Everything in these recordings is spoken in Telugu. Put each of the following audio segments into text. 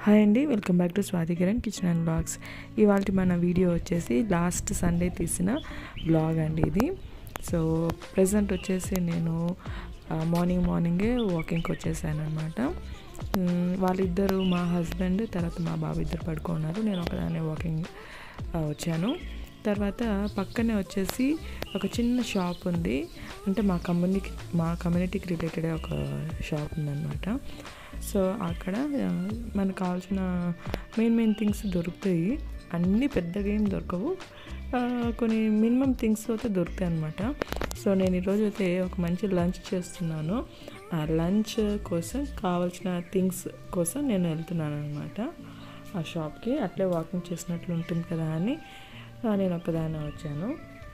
హాయ్ అండి welcome back to Swathi Kiran kitchen and blogs ఇవాళ మన వీడియో వచ్చేసి లాస్ట్ సండే తీసిన బ్లాగ్ అండి ఇది సో ప్రజెంట్ వచ్చేసి నేను మార్నింగ్ మార్నింగే వాకింగ్కి వచ్చేసాను అనమాట వాళ్ళిద్దరు మా హస్బెండ్ తర్వాత మా బాబు ఇద్దరు పడుకున్నారు నేను ఒకదానే వాకింగ్ వచ్చాను తర్వాత పక్కనే వచ్చేసి ఒక చిన్న షాప్ ఉంది అంటే మా కమ్యూనిటీ మా కమ్యూనిటీకి రిలేటెడ్ ఒక షాప్ ఉందన్నమాట సో అక్కడ మనకు కావాల్సిన మెయిన్ మెయిన్ థింగ్స్ దొరుకుతాయి అన్నీ పెద్దగా ఏం దొరకవు కొన్ని మినిమం థింగ్స్ అయితే దొరుకుతాయి అనమాట సో నేను ఈరోజు అయితే ఒక మంచి లంచ్ చేస్తున్నాను ఆ లంచ్ కోసం కావాల్సిన థింగ్స్ కోసం నేను వెళ్తున్నాను అనమాట ఆ షాప్కి అట్లే వాకింగ్ చేసినట్లు ఉంటుంది కదా అని నేను ఒక్కదాన్ని వచ్చాను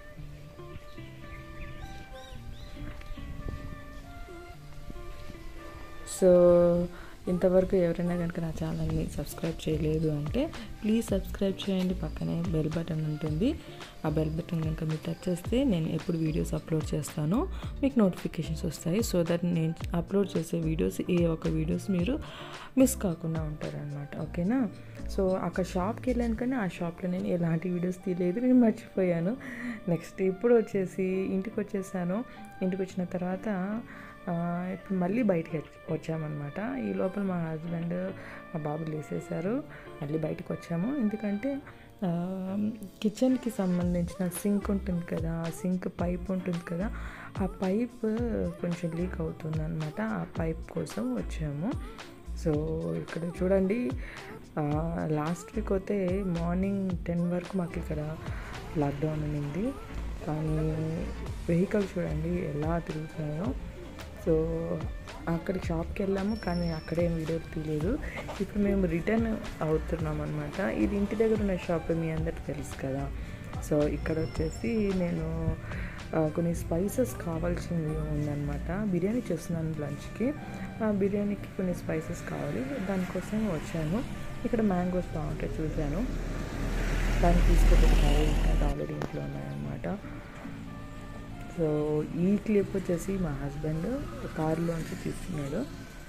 సో ఇంతవరకు ఎవరైనా కనుక నా ఛానల్ని సబ్స్క్రైబ్ చేయలేదు అంటే ప్లీజ్ సబ్స్క్రైబ్ చేయండి పక్కనే బెల్ బటన్ ఉంటుంది ఆ బెల్ బటన్ కనుక మీరు టచ్ చేస్తే నేను ఎప్పుడు వీడియోస్ అప్లోడ్ చేస్తానో మీకు నోటిఫికేషన్స్ వస్తాయి సో దట్ నేను అప్లోడ్ చేసే వీడియోస్ ఏ ఒక వీడియోస్ మీరు మిస్ కాకుండా ఉంటారనమాట ఓకేనా సో అక్కడ షాప్కి వెళ్ళాను కానీ ఆ షాప్లో నేను ఎలాంటి వీడియోస్ తీయలేదు నేను మర్చిపోయాను నెక్స్ట్ ఇప్పుడు వచ్చేసి ఇంటికి వచ్చేసాను ఇంటికి వచ్చిన తర్వాత ఇప్పుడు మళ్ళీ బయటికి వచ్చామన్నమాట ఈ లోపల మా హస్బెండ్ మా బాబు లేసేసారు మళ్ళీ బయటకు వచ్చాము ఎందుకంటే కిచెన్కి సంబంధించిన సింక్ ఉంటుంది కదా ఆ సింక్ పైప్ ఉంటుంది కదా ఆ పైప్ కొంచెం లీక్ అవుతుంది అనమాట ఆ పైప్ కోసం వచ్చాము సో ఇక్కడ చూడండి లాస్ట్ వీక్ అయితే మార్నింగ్ టెన్ వరకు మాకు ఇక్కడ లాక్డౌన్ ఉన్నింది కానీ వెహికల్ చూడండి ఎలా తిరుగుతున్నాయో సో అక్కడికి షాప్కి వెళ్ళాము కానీ అక్కడేం వీడియో తీయలేదు ఇప్పుడు మేము రిటర్న్ అవుతున్నాం అనమాట ఇది ఇంటి దగ్గర ఉన్న షాప్ మీ అందరికి తెలుసు కదా సో ఇక్కడ వచ్చేసి నేను కొన్ని స్పైసెస్ కావాల్సింది ఉందన్నమాట బిర్యానీ చేస్తున్నాను లంచ్కి బిర్యానీకి కొన్ని స్పైసెస్ కావాలి దానికోసం వచ్చాను ఇక్కడ మ్యాంగోస్ బాగుంటాయి చూశాను దాన్ని తీసుకుపోతున్నాయి ఇంకా ఆల్రెడీ ఇంట్లో ఉన్నాయన్నమాట సో ఈ క్లిప్ వచ్చేసి మా హస్బెండ్ కారులోంచి తీస్తున్నాడు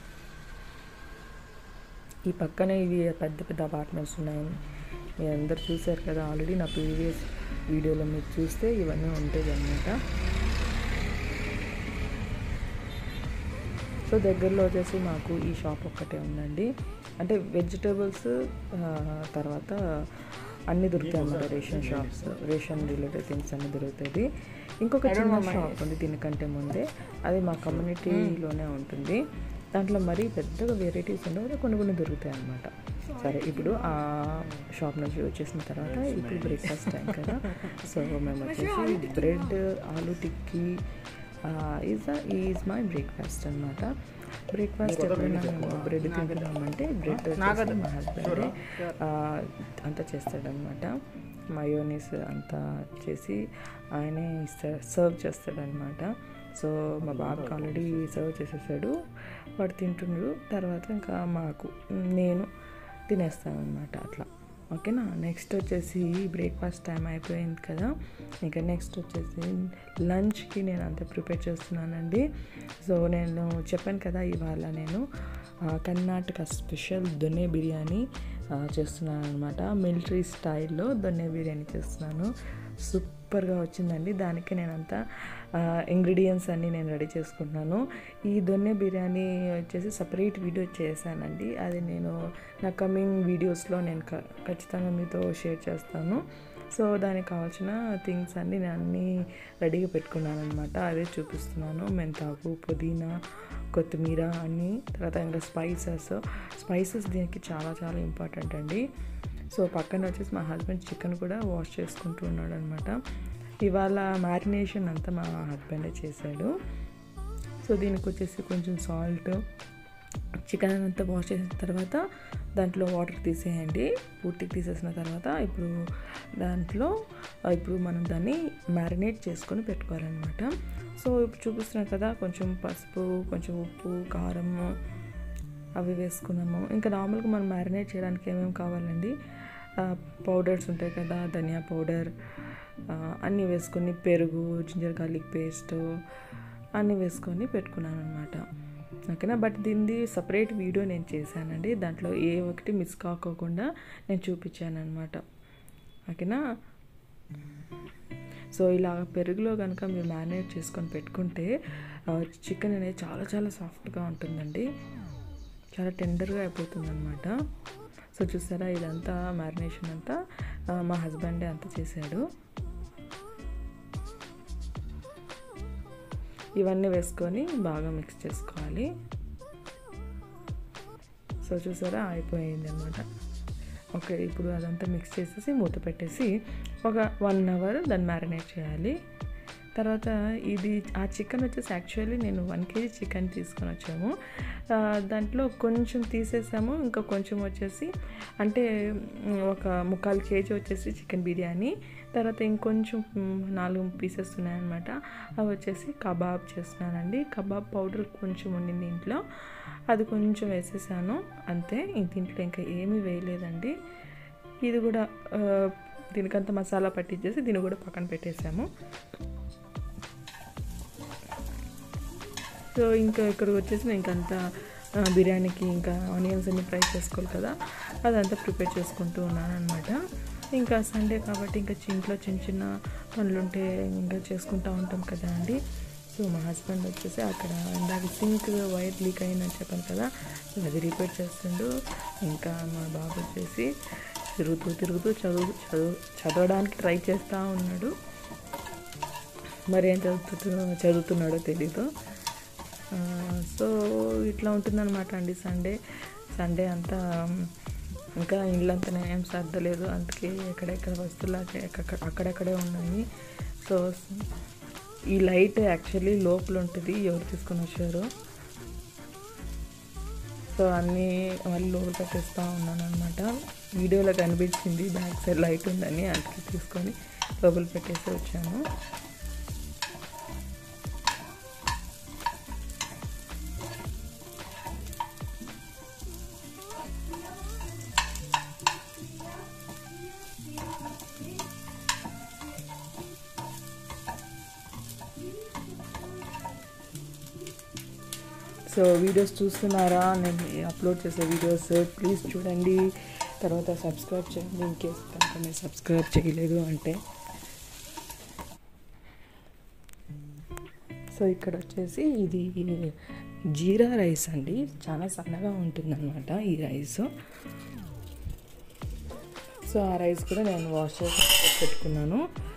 ఈ పక్కనే ఇవి పెద్ద పెద్ద అపార్ట్మెంట్స్ ఉన్నాయి మీరు అందరు చూసారు కదా ఆల్రెడీ నా ప్రీవియస్ వీడియోలో మీరు చూస్తే ఇవన్నీ ఉంటాయి అన్నమాట సో దగ్గరలో వచ్చేసి మాకు ఈ షాప్ ఒక్కటే ఉందండి అంటే వెజిటేబుల్స్ తర్వాత అన్నీ దొరుకుతాయి అన్నమాట ration shops ration related things అన్నీ దొరుకుతుంది ఇంకొక చిన్న షాప్ ఉంది దీనికంటే ముందే అది మా కమ్యూనిటీలోనే ఉంటుంది దాంట్లో మరీ పెద్దగా వెరైటీస్ ఉండవు కొన్ని కొన్ని దొరుకుతాయి అన్నమాట సరే ఇప్పుడు ఆ షాప్ నుంచి వచ్చేసిన తర్వాత ఇప్పుడు బ్రేక్ఫాస్ట్ టైం కదా సో మేము వచ్చేసి bread aloo tikki is is my breakfast అనమాట బ్రేక్ఫాస్ట్ ఎప్పుడైనా మేము బ్రెడ్ తింటున్నామంటే బ్రెడ్ మా హస్బెండ్ అంతా చేస్తాడనమాట మయోనీస్ అంతా చేసి ఆయనే ఇస్తా సర్వ్ చేస్తాడనమాట సో మా బాబుకి ఆల్రెడీ సర్వ్ చేసేసాడు వాడు తింటుండ్రు తర్వాత ఇంకా మాకు నేను తినేస్తాను అనమాట అట్లా ఓకేనా నెక్స్ట్ వచ్చేసి బ్రేక్ఫాస్ట్ టైం అయిపోయింది కదా ఇంకా నెక్స్ట్ వచ్చేసి లంచ్కి నేను అంతే ప్రిపేర్ చేస్తున్నానండి సో నేను చెప్పాను కదా ఇవాళ నేను కర్ణాటక స్పెషల్ దొన్నె బిర్యానీ చేస్తున్నాను అనమాట మిలిటరీ స్టైల్లో దొన్నె బిర్యానీ చేస్తున్నాను సూపర్గా వచ్చిందండి దానికి నేను అంతా ఇంగ్రీడియంట్స్ అన్నీ నేను రెడీ చేసుకుంటున్నాను ఈ దొన్నె బిర్యానీ వచ్చేసి సపరేట్ వీడియో చేశానండి అది నేను నా కమింగ్ వీడియోస్లో నేను ఖచ్చితంగా మీతో షేర్ చేస్తాను సో దానికి కావాల్సిన థింగ్స్ అన్నీ నేను అన్నీ రెడీగా పెట్టుకున్నాను అనమాట అదే చూపిస్తున్నాను మెంతాకు పుదీనా కొత్తిమీర అన్నీ తర్వాత ఇంకా స్పైసెస్ స్పైసెస్ దీనికి చాలా చాలా ఇంపార్టెంట్ అండి సో పక్కన వచ్చేసి మా హస్బెండ్ చికెన్ కూడా వాష్ చేసుకుంటూ ఉన్నాడు అనమాట ఇవాళ మ్యారినేషన్ అంతా మా హస్బెండే చేశాడు సో దీనికి వచ్చేసి కొంచెం సాల్ట్ చికెన్ అంతా వాష్ చేసిన తర్వాత దాంట్లో వాటర్ తీసేయండి పూర్తిగా తీసేసిన తర్వాత ఇప్పుడు దాంట్లో ఇప్పుడు మనం దాన్ని మ్యారినేట్ చేసుకొని పెట్టుకోవాలన్నమాట సో ఇప్పుడు చూపిస్తున్నాం కదా కొంచెం పసుపు కొంచెం ఉప్పు కారము అవి వేసుకున్నాము ఇంకా నార్మల్గా మనం మ్యారినేట్ చేయడానికి ఏమేమి కావాలండి పౌడర్స్ ఉంటాయి కదా ధనియా పౌడర్ అన్నీ వేసుకొని పెరుగు జింజర్ గార్లిక్ పేస్ట్ అన్నీ వేసుకొని పెట్టుకున్నాను అనమాట ఓకేనా బట్ దీనిది సపరేట్ వీడియో నేను చేశానండి దాంట్లో ఏ ఒకటి మిస్ కాకోకుండా నేను చూపించాను అనమాట ఓకేనా సో ఇలా పెరుగులో కనుక మీరు మ్యారినేట్ చేసుకొని పెట్టుకుంటే చికెన్ అనేది చాలా చాలా సాఫ్ట్గా ఉంటుందండి చాలా టెండర్గా అయిపోతుంది అనమాట సో చూసారా ఇదంతా మ్యారినేషన్ అంతా ఆ, మా హస్బెండే అంతా చేశాడు ఇవన్నీ వేసుకొని బాగా మిక్స్ చేసుకోవాలి సో చూసారా అయిపోయింది అనమాట ఓకే ఇప్పుడు అదంతా మిక్స్ చేసేసి మూత పెట్టేసి ఒక వన్ అవర్ దాన్ని మ్యారినేట్ చేయాలి తర్వాత ఇది ఆ చికెన్ వచ్చేసి యాక్చువల్లీ నేను వన్ కేజీ చికెన్ తీసుకొని వచ్చాము ఆ, దాంట్లో కొంచెం తీసేసాము ఇంకా కొంచెం వచ్చేసి అంటే మ్, ఒక ముక్కాలు కేజీ వచ్చేసి చికెన్ బిర్యానీ తర్వాత ఇంకొంచెం మ్, నాలుగు పీసెస్ ఉన్నాయన్నమాట అవి వచ్చేసి కబాబ్ చేస్తున్నానండి కబాబ్ పౌడర్ కొంచెం ఉండింది ఇంట్లో అది కొంచెం వేసేసాను అంతే ఇంక దీంట్లో ఇంకా ఏమీ వేయలేదండి ఇది కూడా ఆ, దీనికంతా మసాలా పట్టించేసి దీన్ని కూడా పక్కన పెట్టేసాము సో ఇంకా ఇక్కడికి వచ్చేసి నేను ఇంకంతా ఆ, బిర్యానీకి ఇంకా ఆనియన్స్ అన్ని ఫ్రై చేసుకోవాలి కదా అదంతా ప్రిపేర్ చేసుకుంటూ ఉన్నాను అనమాట ఇంకా సండే కాబట్టి ఇంకా చి- ఇంట్లో చిన్న చిన్న పనులు ఉంటే ఇంకా చేసుకుంటూ ఉంటాం కదా అండి సో మా హస్బెండ్ వచ్చేసి అక్కడ ఇందాక సింక్ వైర్ లీక్ అయిందని చెప్పాను కదా సో అది రిపేర్ చేస్తుండు ఇంకా మా బాబు వచ్చేసి తిరుగుతూ తిరుగుతూ చదువు చదువు చదవడానికి ట్రై చేస్తూ ఉన్నాడు మరి ఏం చదువుతు చదువుతున్నాడో తెలీదు ఆ, సో ఇట్లా ఉంటుందన్నమాట అండి సండే సండే అంతా మ్, ఇంకా ఇల్లంతా ఏం సర్దలేదు అందుకే ఎక్కడెక్కడ వస్తువులు అక్కడ- ఎక్కడ- అక్కడక్కడే ఉన్నాయి సో ఈ లైట్ యాక్చువల్లీ లోపల ఉంటుంది ఎవరు తీసుకొని వచ్చారు సో అన్నీ మళ్ళీ లోపల పెట్టేస్తూ ఉన్నాను అనమాట వీడియోలో కనిపించింది బ్యాక్ సైడ్ లైట్ ఉందని అందుకే తీసుకొని లోపల పెట్టేసి వచ్చాను సో వీడియోస్ చూస్తున్నారా నేను అప్లోడ్ చేసే వీడియోస్ ప్లీజ్ చూడండి తర్వాత సబ్స్క్రైబ్ చేయండి ఇంకేస్ కనుక మీరు సబ్స్క్రైబ్ చేయలేదు అంటే సో ఇక్కడ వచ్చేసి ఇది జీరా రైస్ అండి చాలా సన్నగా ఉంటుందన్నమాట ఈ రైస్ సో ఆ రైస్ కూడా నేను వాష్ చేసి పెట్టుకున్నాను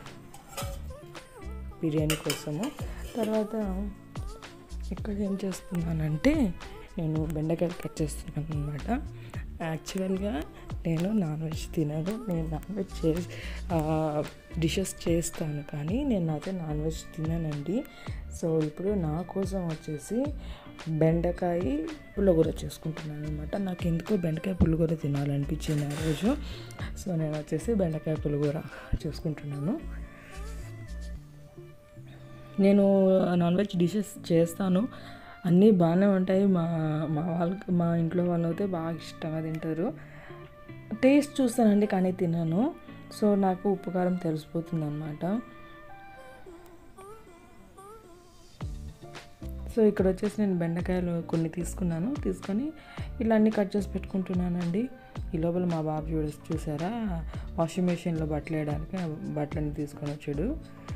బిర్యానీ కోసము తర్వాత ఇక్కడ ఏం చేస్తున్నానంటే నేను బెండకాయలు కట్ చేస్తున్నాను అనమాట యాక్చువల్గా నేను నాన్ వెజ్ తినను నేను నాన్ వెజ్ చే డిషెస్ చేస్తాను కానీ నేను అయితే నాన్ వెజ్ తిననండి సో ఇప్పుడు నా కోసం వచ్చేసి బెండకాయ పుల్లగూర చేసుకుంటున్నాను అనమాట నాకు ఎందుకో బెండకాయ పుల్లగూర తినాలనిపించింది ఆ రోజు సో నేను వచ్చేసి బెండకాయ పుల్లగూర చేసుకుంటున్నాను నేను నాన్ వెజ్ డిషెస్ చేస్తాను అన్నీ బాగానే ఉంటాయి మా మా వాళ్ళకి మా ఇంట్లో వాళ్ళు అయితే బాగా ఇష్టంగా తింటారు టేస్ట్ చూస్తానండి కానీ తినను సో నాకు ఉప్పు కారం తెలిసిపోతుంది అనమాట సో ఇక్కడ వచ్చేసి నేను బెండకాయలు కొన్ని తీసుకున్నాను తీసుకొని ఇలా అన్ని కట్ చేసి పెట్టుకుంటున్నానండి ఈ లోపల మా బాబు చూడ చూసారా వాషింగ్ మెషిన్లో బట్టలు వేయడానికి ఆ బట్టలన్నీ తీసుకొని వచ్చాడు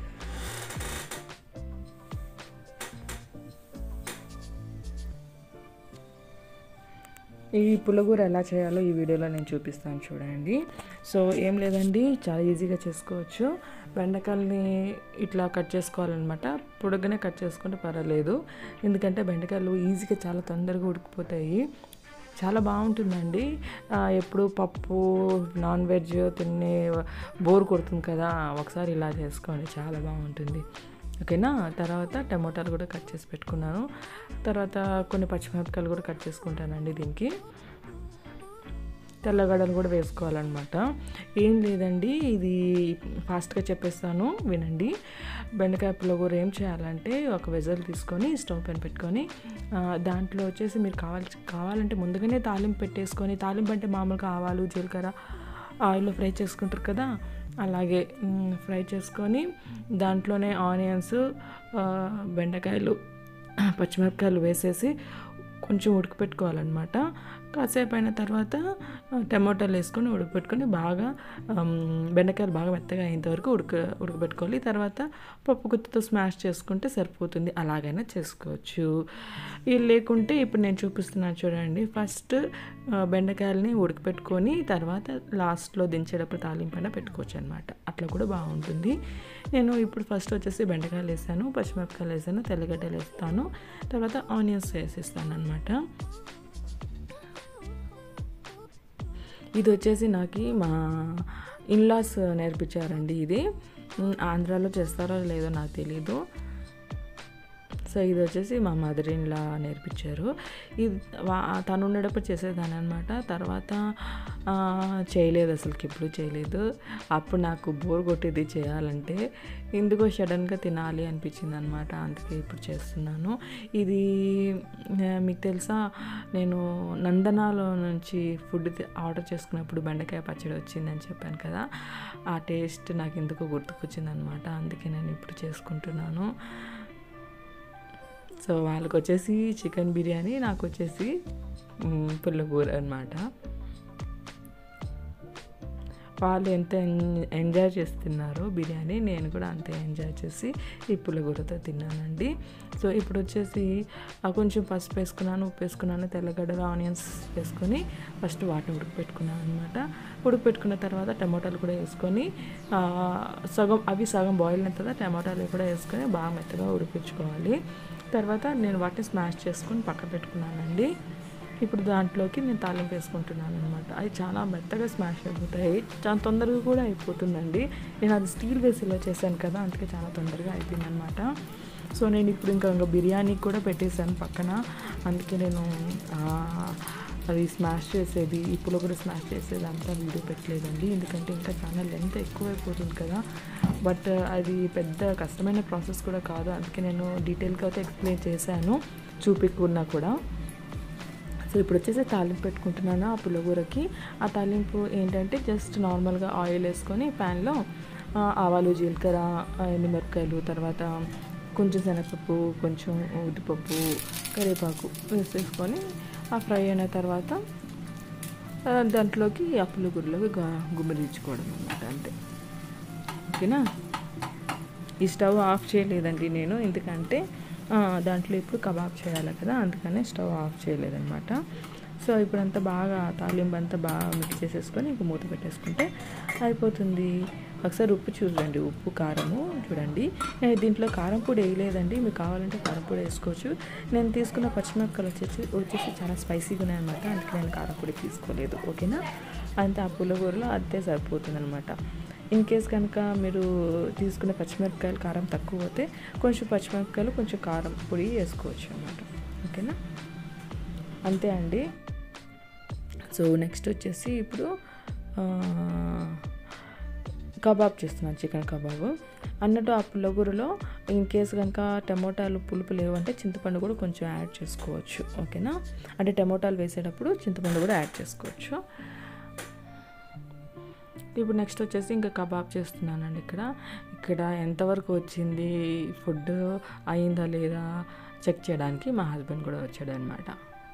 ఈ పుల్లగూర ఎలా చేయాలో ఈ వీడియోలో నేను చూపిస్తాను చూడండి సో ఏం లేదండి చాలా ఈజీగా చేసుకోవచ్చు బెండకాయలని ఇట్లా కట్ చేసుకోవాలన్నమాట పొడుగ్గానే కట్ చేసుకుంటే పర్వాలేదు ఎందుకంటే బెండకాయలు ఈజీగా చాలా తొందరగా ఉడికిపోతాయి చాలా బాగుంటుందండి ఆ, ఎప్పుడు పప్పు నాన్ వెజ్ తినే బోర్ కొడుతుంది కదా ఒకసారి ఇలా చేసుకోండి చాలా బాగుంటుంది ఓకేనా తర్వాత టమోటాలు కూడా కట్ చేసి పెట్టుకున్నాను తర్వాత కొన్ని పచ్చిమిరపకాయలు కూడా కట్ చేసుకుంటానండి దీనికి తెల్లగడ్డలు కూడా వేసుకోవాలన్నమాట ఏం లేదండి ఇది ఫాస్ట్గా చెప్పేస్తాను వినండి బెండకాయ పుల్లగూర ఏం చేయాలంటే ఒక వెజల్ తీసుకొని స్టవ్ పైన పెట్టుకొని ఆ, దాంట్లో వచ్చేసి మీరు కావాలి కావాలంటే ముందుగానే తాలింపు పెట్టేసుకొని తాలింపు అంటే మామూలుగా ఆవాలు జీలకర్ర ఆయిల్లో ఫ్రై చేసుకుంటారు కదా అలాగే మ్, ఫ్రై చేసుకొని దాంట్లోనే ఆనియన్స్ ఆ, బెండకాయలు పచ్చిమిరపకాయలు వేసేసి కొంచెం ఉడకపెట్టుకోవాలన్నమాట కాసేపు అయిన తర్వాత ఆ, టమాటాలు వేసుకొని ఉడకపెట్టుకొని బాగా ఆమ్, బెండకాయలు బాగా మెత్తగా అయ్యేంత వరకు ఉడక ఉడకబెట్టుకోవాలి తర్వాత పప్పు గుత్తితో స్మాష్ చేసుకుంటే సరిపోతుంది అలాగైనా చేసుకోవచ్చు ఇది లేకుంటే ఇప్పుడు నేను చూపిస్తున్నాను చూడండి ఫస్ట్ ఆ, బెండకాయలని ఉడకపెట్టుకొని తర్వాత లాస్ట్లో దించేటప్పుడు తాలింపైన పెట్టుకోవచ్చు అనమాట అట్లా కూడా బాగుంటుంది నేను ఇప్పుడు ఫస్ట్ వచ్చేసి బెండకాయలు వేసాను పచ్చిమిరపకాయలు వేసాను తెల్లగడ్డలు వేస్తాను తర్వాత ఆనియన్స్ వేసేస్తాను అనమాట ఇది వచ్చేసి నాకు మా ఇన్లాస్ నేర్పించారండి ఇది ఉమ్, ఆంధ్రాలో చేస్తారో లేదో నాకు తెలీదు సో ఇది వచ్చేసి మా మదర్ ఇన్లా నేర్పించారు ఇది వా- తను ఉండేటప్పుడు చేసేదాన్ని అనమాట తర్వాత ఆ, చేయలేదు అసలుకి ఎప్పుడు చేయలేదు అప్పుడు నాకు బోర్ కొట్టేది చేయాలంటే ఎందుకో సడన్గా తినాలి అనిపించింది అనమాట అందుకే ఇప్పుడు చేస్తున్నాను ఇది ఆ, మీకు తెలుసా నేను నందనాలో నుంచి ఫుడ్ తి- ఆర్డర్ చేసుకున్నప్పుడు బెండకాయ పచ్చడి వచ్చిందని చెప్పాను కదా ఆ టేస్ట్ నాకు ఎందుకో గుర్తుకొచ్చింది అనమాట అందుకే నేను ఇప్పుడు చేసుకుంటున్నాను సో వాళ్ళకి వచ్చేసి చికెన్ బిర్యానీ నాకు వచ్చేసి మ్, పుల్లకూర అనమాట వాళ్ళు ఎంత ఎన్- ఎంజాయ్ చేస్తున్నారో బిర్యానీ నేను కూడా అంతే ఎంజాయ్ చేసి ఈ పుల్లగూరతో తిన్నానండి సో ఇప్పుడు వచ్చేసి ఆ కొంచెం పసుపు వేసుకున్నాను ఉప్పు వేసుకున్నాను తెల్లగడ్డలు ఆనియన్స్ వేసుకొని ఫస్ట్ వాటిని ఉడకపెట్టుకున్నాను అనమాట ఉడకపెట్టుకున్న తర్వాత టమాటాలు కూడా వేసుకొని ఆ, సగం అవి సగం బాయిల్ అయిన తర్వాత టమాటాలు కూడా వేసుకొని బాగా మెత్తగా ఉడికించుకోవాలి తర్వాత నేను వాటిని స్మాష్ చేసుకొని పక్క పెట్టుకున్నానండి ఇప్పుడు దాంట్లోకి నేను తాలింపు వేసుకుంటున్నాను అనమాట అది చాలా మెత్తగా స్మాష్ అయిపోతాయి చాలా తొందరగా కూడా అయిపోతుందండి నేను అది స్టీల్ వేసిలో చేశాను కదా అందుకే చాలా తొందరగా అయిపోయింది అనమాట సో నేను ఇప్పుడు ఇంకా ఇంకా బిర్యానీ కూడా పెట్టేశాను పక్కన అందుకే నేను ఆ, అది స్మాష్ చేసేది ఇప్పుడు కూడా స్మాష్ చేసేది అంతా వీడియో పెట్టలేదండి ఎందుకంటే ఇంకా చాలా లెంత్ ఎక్కువైపోతుంది కదా బట్ అది పెద్ద కష్టమైన ప్రాసెస్ కూడా కాదు అందుకే నేను డీటెయిల్గా అయితే ఎక్స్ప్లెయిన్ చేశాను చూపికున్నా కూడా సో ఇప్పుడు వచ్చేసి తాలింపు పెట్టుకుంటున్నాను ఆ పుల్లగూరకి ఆ తాలింపు ఏంటంటే జస్ట్ నార్మల్గా ఆయిల్ వేసుకొని ప్యాన్లో ఆ, ఆవాలు జీలకర్ర ఆ, ఎండుమిరపకాయలు తర్వాత కొంచెం శనగపప్పు కొంచెం ఉద్దిపప్పు కరివేపాకు వేసేసుకొని ఆ ఫ్రై అయిన తర్వాత ఆ, దాంట్లోకి ఆ పుల్లగూరలోకి గా- గుమ్మరించుకోవడం అన్నమాట అంతే ఓకేనా ఈ స్టవ్ ఆఫ్ చేయలేదండి నేను ఎందుకంటే ఆ, దాంట్లో ఇప్పుడు కబాబ్ చేయాలి కదా అందుకనే స్టవ్ ఆఫ్ చేయలేదన్నమాట సో ఇప్పుడంతా బాగా తాలింపు అంతా బాగా మిక్స్ చేసేసుకొని ఇంక మూత పెట్టేసుకుంటే అయిపోతుంది ఒకసారి ఉప్పు చూడండి ఉప్పు కారము చూడండి నేను దీంట్లో కారం పొడి వేయలేదండి మీకు కావాలంటే కారం పొడి వేసుకోవచ్చు నేను తీసుకున్న పచ్చిమిరపకాయలు వచ్చేసి వచ్చేసి చాలా స్పైసీగా ఉన్నాయన్నమాట అందుకే నేను కారం పొడి తీసుకోలేదు ఓకేనా అంతే ఆ పుల్లగూరలో అదే సరిపోతుంది అనమాట ఇన్ కేస్ కనుక మీరు తీసుకునే పచ్చిమిరపకాయలు కారం తక్కువ పోతే కొంచెం పచ్చిమిరపకాయలు కొంచెం కారం పొడి వేసుకోవచ్చు అన్నమాట ఓకేనా అంతే అండి సో నెక్స్ట్ వచ్చేసి ఇప్పుడు ఆ, కబాబ్ చేస్తున్నాను చికెన్ కబాబ్ అన్నట్టు ఆ పుల్లగూరలో ఇన్ కేస్ కనుక టమోటాలు పులుపు లేవంటే చింతపండు కూడా కొంచెం యాడ్ చేసుకోవచ్చు ఓకేనా అంటే టమోటాలు వేసేటప్పుడు చింతపండు కూడా యాడ్ చేసుకోవచ్చు ఇప్పుడు నెక్స్ట్ వచ్చేసి ఇంకా కబాబ్ చేస్తున్నానండి ఇక్కడ ఇక్కడ ఎంతవరకు వచ్చింది ఫుడ్ అయిందా లేదా చెక్ చేయడానికి మా హస్బెండ్ కూడా వచ్చాడు అనమాట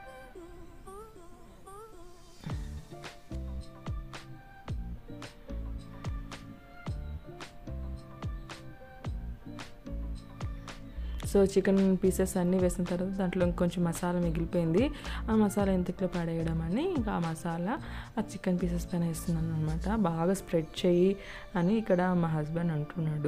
సో చికెన్ పీసెస్ అన్నీ వేసిన తర్వాత దాంట్లో ఇంకొంచెం మసాలా మిగిలిపోయింది ఆ మసాలా ఎంతలో పడేయడం అని ఇంకా ఆ మసాలా ఆ చికెన్ పీసెస్ పైన వేస్తున్నాను అనమాట బాగా స్ప్రెడ్ చేయి అని ఇక్కడ మా హస్బెండ్ అంటున్నాడు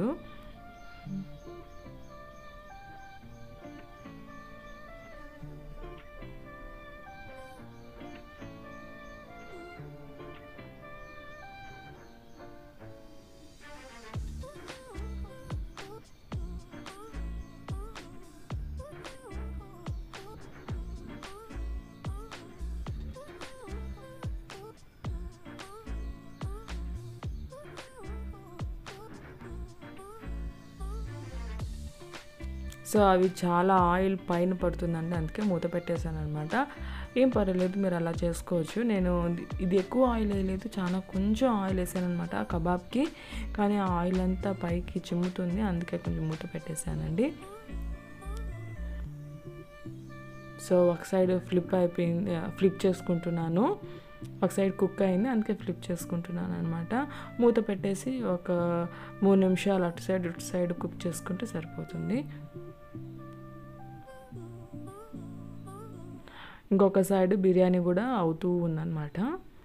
సో అవి చాలా ఆయిల్ పైన పడుతుందండి అందుకే మూత పెట్టేశాను అనమాట ఏం పర్వాలేదు మీరు అలా చేసుకోవచ్చు నేను ఇది- ఇది ఎక్కువ ఆయిల్ వేయలేదు చాలా కొంచెం ఆయిల్ వేసాను అనమాట కబాబ్కి కానీ ఆ ఆయిల్ అంతా పైకి చిమ్ముతుంది అందుకే కొంచెం మూత పెట్టేశానండి సో ఒక సైడ్ ఫ్లిప్ అయిపోయింది ఫ్లిప్ చేసుకుంటున్నాను ఒక సైడ్ కుక్ అయింది అందుకే ఫ్లిప్ చేసుకుంటున్నాను అనమాట మూత పెట్టేసి ఒక మూడు నిమిషాలు అటు సైడ్ ఇటు సైడ్ కుక్ చేసుకుంటే సరిపోతుంది ఇంకొక సైడ్ బిర్యానీ కూడా అవుతూ ఉందన్నమాట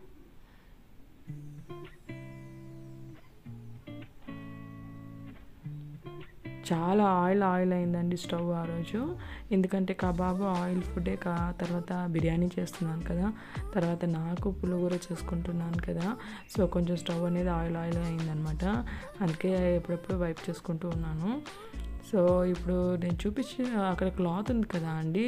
చాలా ఆయిల్ ఆయిల్ అయిందండి స్టవ్ ఆ రోజు ఎందుకంటే కబాబు ఆయిల్ ఫుడే కా తర్వాత బిర్యానీ చేస్తున్నాను కదా తర్వాత నాకు పులిహోర చేసుకుంటున్నాను కదా సో కొంచెం స్టవ్ అనేది ఆయిల్ ఆయిల్ అయిందనమాట అందుకే ఎప్పుడెప్పుడు వైప్ చేసుకుంటూ ఉన్నాను సో ఇప్పుడు నేను చూపించి అక్కడ క్లాత్ ఉంది కదా అండి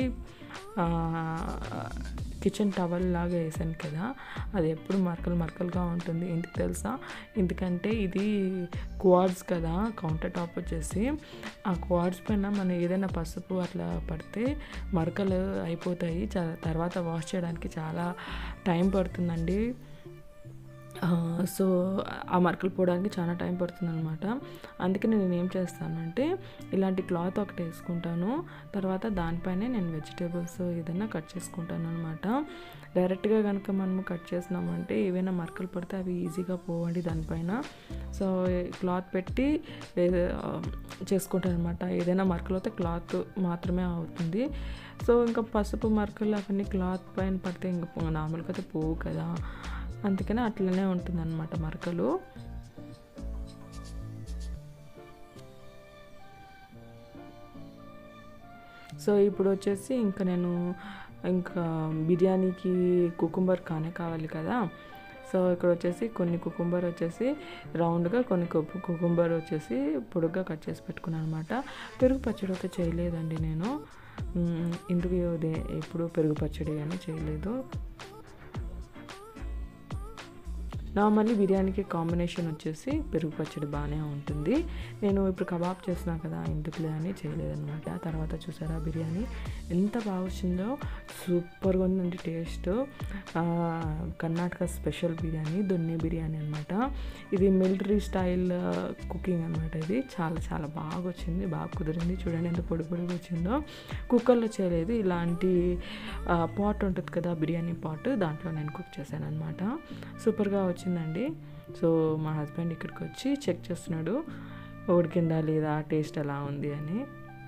కిచెన్ టవల్ లాగా వేసాను కదా అది ఎప్పుడు మరకలు మరకలుగా ఉంటుంది ఎందుకు తెలుసా ఎందుకంటే ఇది క్వాడ్స్ కదా కౌంటర్ టాప్ వచ్చేసి ఆ క్వాడ్స్ పైన మనం ఏదైనా పసుపు అట్లా పడితే మరకలు అయిపోతాయి చా- తర్వాత వాష్ చేయడానికి చాలా టైం పడుతుందండి ఆ, సో ఆ మరకలు పోవడానికి చాలా టైం పడుతుంది అనమాట అందుకే నేను ఏం చేస్తానంటే ఇలాంటి క్లాత్ ఒకటి వేసుకుంటాను తర్వాత దానిపైనే నేను వెజిటేబుల్స్ ఏదైనా కట్ చేసుకుంటాను అనమాట డైరెక్ట్గా కనుక మనము కట్ చేసినామంటే ఏవైనా మరకలు పడితే అవి ఈజీగా పోవండి దానిపైన సో క్లాత్ పెట్టి చేసుకుంటాను అనమాట ఏదైనా మరకలు అయితే క్లాత్ మాత్రమే అవుతుంది సో ఇంకా పసుపు మరకలు అవన్నీ క్లాత్ పైన పడితే ఇంకా నార్మల్గా అయితే పోవు కదా అందుకని అట్లనే ఉంటుంది అనమాట మరకలు సో ఇప్పుడు వచ్చేసి ఇంకా నేను ఇంకా బిర్యానీకి కుకుంబర్ కానే కావాలి కదా సో ఇక్కడ వచ్చేసి కొన్ని కుకుంబర్ వచ్చేసి రౌండ్గా కొన్ని కుకుంబర్ వచ్చేసి పొడుగ్గా కట్ చేసి పెట్టుకున్నాను అనమాట పెరుగు పచ్చడి అయితే చేయలేదండి నేను మ్, ఇందుకు ఇదే ఎప్పుడు పెరుగు పచ్చడి అని చేయలేదు నార్మల్లీ బిర్యానీకి కాంబినేషన్ వచ్చేసి పెరుగు పచ్చడి బాగానే ఉంటుంది నేను ఇప్పుడు కబాబ్ చేసినా కదా ఎందుకులే అని చేయలేదన్నమాట తర్వాత చూసారా బిర్యానీ ఎంత బాగా వచ్చిందో సూపర్గా ఉందండి టేస్ట్ ఆ, కర్ణాటక స్పెషల్ బిర్యానీ దొన్ని బిర్యానీ అనమాట ఇది మిలిటరీ స్టైల్ కుకింగ్ అనమాట ఇది చాలా చాలా బాగా వచ్చింది బాగా కుదిరింది చూడండి ఎంత పొడి పొడిగా వచ్చిందో కుక్కర్లో చేయలేదు ఇలాంటి పాట్ ఉంటుంది కదా బిర్యానీ పాట్ దాంట్లో నేను కుక్ చేశాను అనమాట సూపర్గా వచ్చిందండి సో మా హస్బెండ్ ఇక్కడికి వచ్చి చెక్ చేస్తున్నాడు ఉడికిందా లేదా టేస్ట్ ఎలా ఉంది అని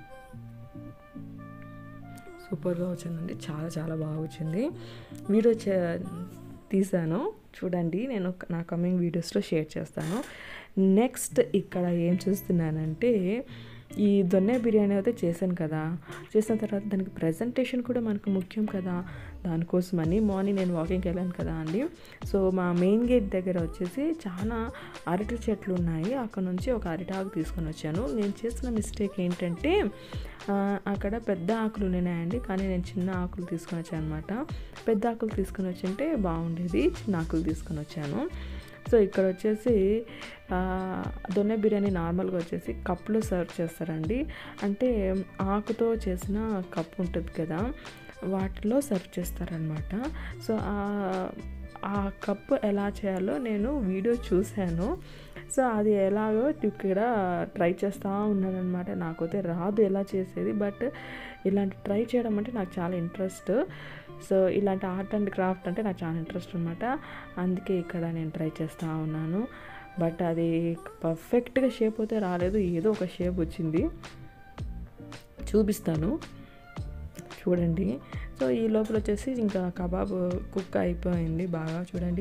సూపర్గా వచ్చిందండి చాలా చాలా బాగా వచ్చింది వీడియో చే తీసాను చూడండి నేను నా కమింగ్ వీడియోస్లో షేర్ చేస్తాను నెక్స్ట్ ఇక్కడ ఏం చూస్తున్నానంటే ఈ దొన్నె బిర్యానీ అయితే చేశాను కదా చేసిన తర్వాత దానికి ప్రజెంటేషన్ కూడా మనకు ముఖ్యం కదా దానికోసమని మార్నింగ్ నేను వాకింగ్కి వెళ్ళాను కదా అండి సో మా మెయిన్ గేట్ దగ్గర వచ్చేసి చాలా అరటి చెట్లు ఉన్నాయి అక్కడ నుంచి ఒక అరిటాకు తీసుకొని వచ్చాను నేను చేసిన మిస్టేక్ ఏంటంటే ఆ, అక్కడ పెద్ద ఆకులు ఉన్నాయండి కానీ నేను చిన్న ఆకులు తీసుకొని వచ్చాను అనమాట పెద్ద ఆకులు తీసుకొని వచ్చి బాగుండేది చిన్న ఆకులు తీసుకొని వచ్చాను సో ఇక్కడ వచ్చేసి ఆ, దొన్నె బిర్యానీ నార్మల్గా వచ్చేసి కప్లో సర్వ్ చేస్తారండి అంటే ఆకుతో చేసిన కప్ ఉంటుంది కదా వాటిలో సర్వ్ చేస్తారనమాట సో ఆ- ఆ కప్పు ఎలా చేయాలో నేను వీడియో చూశాను సో అది ఎలాగో ఇక్కడ ట్రై చేస్తూ ఉన్నాను అనమాట నాకైతే రాదు ఎలా చేసేది బట్ ఇలాంటి ట్రై చేయడం అంటే నాకు చాలా ఇంట్రెస్ట్ సో ఇలాంటి ఆర్ట్ అండ్ క్రాఫ్ట్ అంటే నాకు చాలా ఇంట్రెస్ట్ అనమాట అందుకే ఇక్కడ నేను ట్రై చేస్తూ ఉన్నాను బట్ అది పర్ఫెక్ట్గా షేప్ అయితే రాలేదు ఏదో ఒక షేప్ వచ్చింది చూపిస్తాను చూడండి సో ఈ లోపల వచ్చేసి ఇంకా కబాబ్ కుక్ అయిపోయింది బాగా చూడండి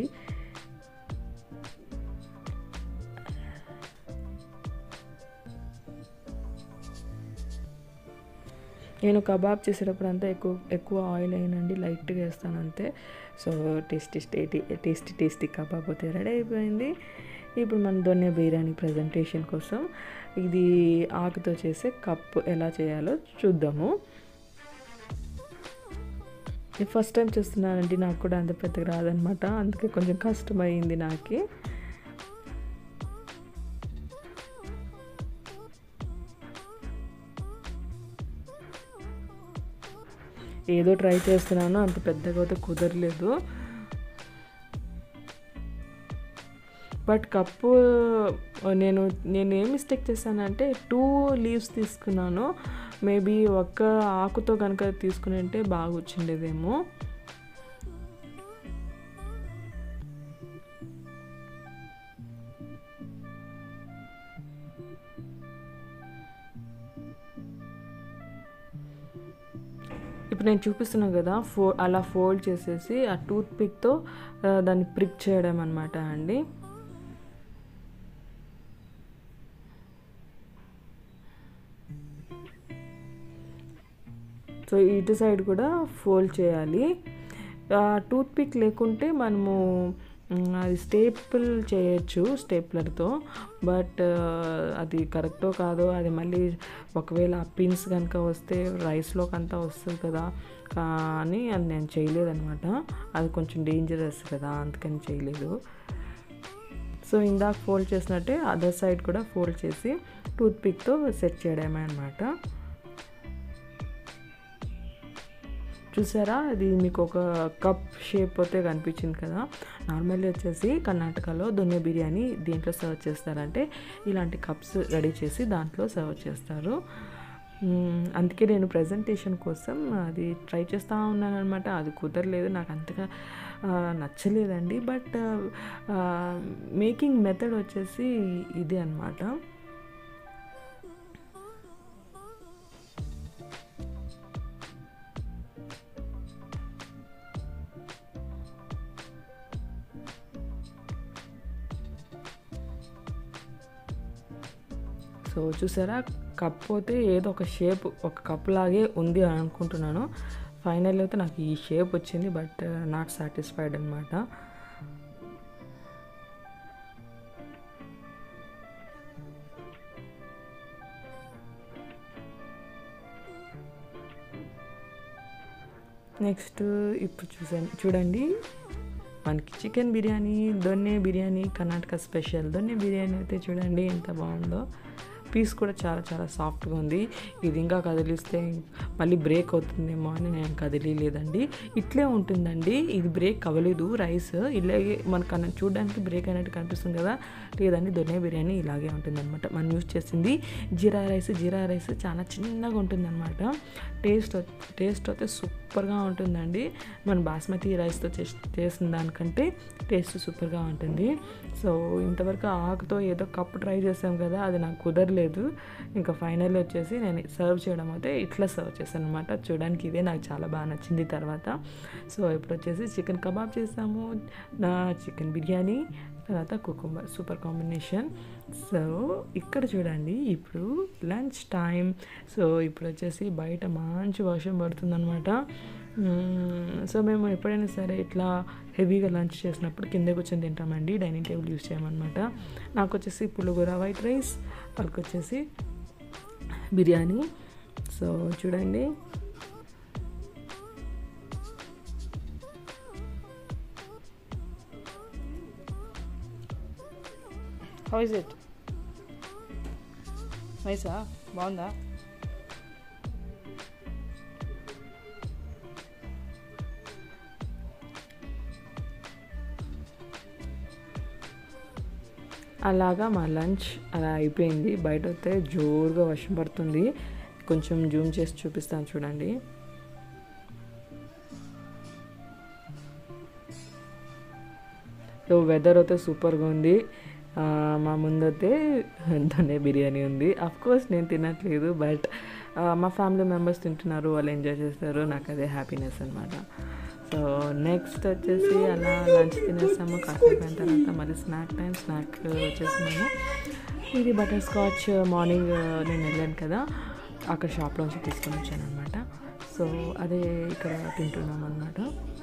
నేను కబాబ్ చేసేటప్పుడు అంతా ఎక్కువ ఎక్కువ ఆయిల్ అయినండి లైట్గా వేస్తాను అంతే so tasty tasty tasty tasty kebab అయితే రెడీ అయిపోయింది ఇప్పుడు మన దొన్నె బిర్యానీ ప్రజెంటేషన్ కోసం ఇది ఆకుతో చేసే కప్ ఎలా చేయాలో చూద్దాము ఫస్ట్ టైం చేస్తున్నానండి నాకు కూడా అంత పెద్దగా రాదనమాట అందుకే కొంచెం కష్టమైంది నాకు ఏదో ట్రై చేస్తున్నాను అంత పెద్దగా అయితే కుదరలేదు బట్ కప్పు నేను నేను ఏం మిస్టేక్ చేశానంటే టూ లీవ్స్ తీసుకున్నాను మేబీ ఒక్క ఆకుతో కనుక తీసుకుని ఉంటే బాగా వచ్చిండేదేమో ఇప్పుడు నేను చూపిస్తున్నాను కదా ఫో అలా ఫోల్డ్ చేసేసి ఆ టూత్ పిక్తో దాన్ని ప్రిక్ చేయడం అనమాట అండి సో ఇటు సైడ్ కూడా ఫోల్డ్ చేయాలి టూత్ పిక్ లేకుంటే మనము మ్, అది స్టేపుల్ చేయొచ్చు స్టేప్లర్తో బట్ అది కరెక్టో కాదో అది మళ్ళీ ఒకవేళ ఆ పిన్స్ కనుక వస్తే రైస్లోకి అంతా వస్తుంది కదా కానీ అది నేను చేయలేదన్నమాట అది కొంచెం డేంజరస్ కదా అందుకని చేయలేదు సో ఇందాక ఫోల్డ్ చేసినట్టే అదర్ సైడ్ కూడా ఫోల్డ్ చేసి టూత్ పిక్తో సెట్ చేయడమే అనమాట చూసారా అది మీకు ఒక కప్ షేప్ అయితే కనిపించింది కదా నార్మల్లీ వచ్చేసి కర్ణాటకలో దొన్నె బిర్యానీ దీంట్లో సర్వ్ చేస్తారంటే ఇలాంటి కప్స్ రెడీ చేసి దాంట్లో సర్వ్ చేస్తారు మ్మ్, అందుకే నేను ప్రజెంటేషన్ కోసం అది ట్రై చేస్తూ ఉన్నాను అనమాట అది కుదరలేదు నాకు అంతగా ఆ, నచ్చలేదండి బట్ మేకింగ్ మెథడ్ వచ్చేసి ఇదే అనమాట సో చూసారా కప్ అయితే ఏదో ఒక షేప్ ఒక కప్ లాగే ఉంది అని అనుకుంటున్నాను ఫైనల్ అయితే నాకు ఈ షేప్ వచ్చింది బట్ నాట్ సాటిస్ఫైడ్ అనమాట నెక్స్ట్ ఇప్పుడు చూసాను చూడండి మనకి చికెన్ బిర్యానీ దొన్నె బిర్యానీ కర్ణాటక స్పెషల్ దొన్నె బిర్యానీ అయితే చూడండి ఎంత బాగుందో పీస్ కూడా చాలా చాలా సాఫ్ట్గా ఉంది ఇది ఇంకా కదిలిస్తే మళ్ళీ బ్రేక్ అవుతుందేమో అని నేను కదిలీలేదండి ఇట్లే ఉంటుందండి ఇది బ్రేక్ అవ్వలేదు రైస్ ఇలాగే మనకు అన్న చూడడానికి బ్రేక్ అయినట్టు కనిపిస్తుంది కదా లేదండి దొన్నె బిర్యానీ ఇలాగే ఉంటుందన్నమాట మనం యూస్ చేసింది జీరా రైస్ జీరా రైస్ చాలా చిన్నగా ఉంటుందన్నమాట టేస్ట్ టేస్ట్ అయితే సూపర్గా ఉంటుందండి మన బాస్మతి రైస్తో చేసి చేసిన దానికంటే టేస్ట్ సూపర్గా ఉంటుంది సో ఇంతవరకు ఆకుతో ఏదో కప్పు ట్రై చేసాం కదా అది నాకు కుదరలేదు ఇంకా ఫైనల్ వచ్చేసి నేను సర్వ్ చేయడం అయితే ఇట్లా సర్వ్ చేశాను అనమాట చూడడానికి ఇదే నాకు చాలా బాగా నచ్చింది తర్వాత సో ఇప్పుడు వచ్చేసి చికెన్ కబాబ్ చేసాము నా చికెన్ బిర్యానీ తర్వాత కుకుంబర్ సూపర్ కాంబినేషన్ సో ఇక్కడ చూడండి ఇప్పుడు లంచ్ టైం సో ఇప్పుడు వచ్చేసి బయట మంచి వర్షం పడుతుందన్నమాట మ్మ్, సో మేము ఎప్పుడైనా సరే ఇట్లా హెవీగా లంచ్ చేసినప్పుడు కింద కూర్చొని తింటామండి డైనింగ్ టేబుల్ యూస్ చేయమన్నమాట నాకు వచ్చేసి పులిగూర వైట్ రైస్ వాళ్ళకి వచ్చేసి బిర్యానీ సో చూడండి హౌ ఇస్ ఇట్ నైసా బాగుందా అలాగా మా లంచ్ అలా అయిపోయింది బయట వస్తే జోరుగా వర్షం పడుతుంది కొంచెం జూమ్ చేసి చూపిస్తాను చూడండి సో వెదర్ అయితే సూపర్గా ఉంది ఆ, మా ముందైతే దొన్నె బిర్యానీ ఉంది అఫ్ కోర్స్ నేను తినట్లేదు బట్ మా ఫ్యామిలీ మెంబర్స్ తింటున్నారు వాళ్ళు ఎంజాయ్ చేస్తారు నాకు అదే హ్యాపీనెస్ అనమాట సో నెక్స్ట్ వచ్చేసి అలా లంచ్ తినేసాము కాసేపు అయిన తర్వాత మళ్ళీ స్నాక్ టైం స్నాక్ వచ్చేసి మేము ఇది బటర్ స్కాచ్ మార్నింగ్ నేను వెళ్ళాను కదా అక్కడ షాప్లోంచి తీసుకొని వచ్చాను అనమాట సో అదే ఇక్కడ తింటున్నాం అనమాట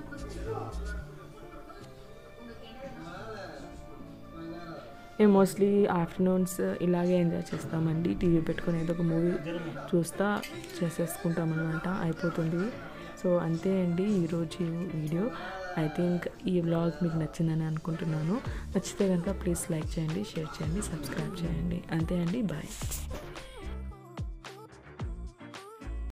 మేము మోస్ట్లీ ఆఫ్టర్నూన్స్ ఇలాగే ఎంజాయ్ చేస్తామండి టీవీ పెట్టుకొని ఏదో ఒక మూవీ చూస్తా చేసేసుకుంటాం అనమాట అయిపోతుంది సో అంతే అండి ఈరోజు వీడియో ఐ థింక్ ఈ వ్లాగ్ మీకు నచ్చిందని అనుకుంటున్నాను నచ్చితే కనుక ప్లీజ్ లైక్ చేయండి షేర్ చేయండి సబ్స్క్రైబ్ చేయండి అంతే అండి బాయ్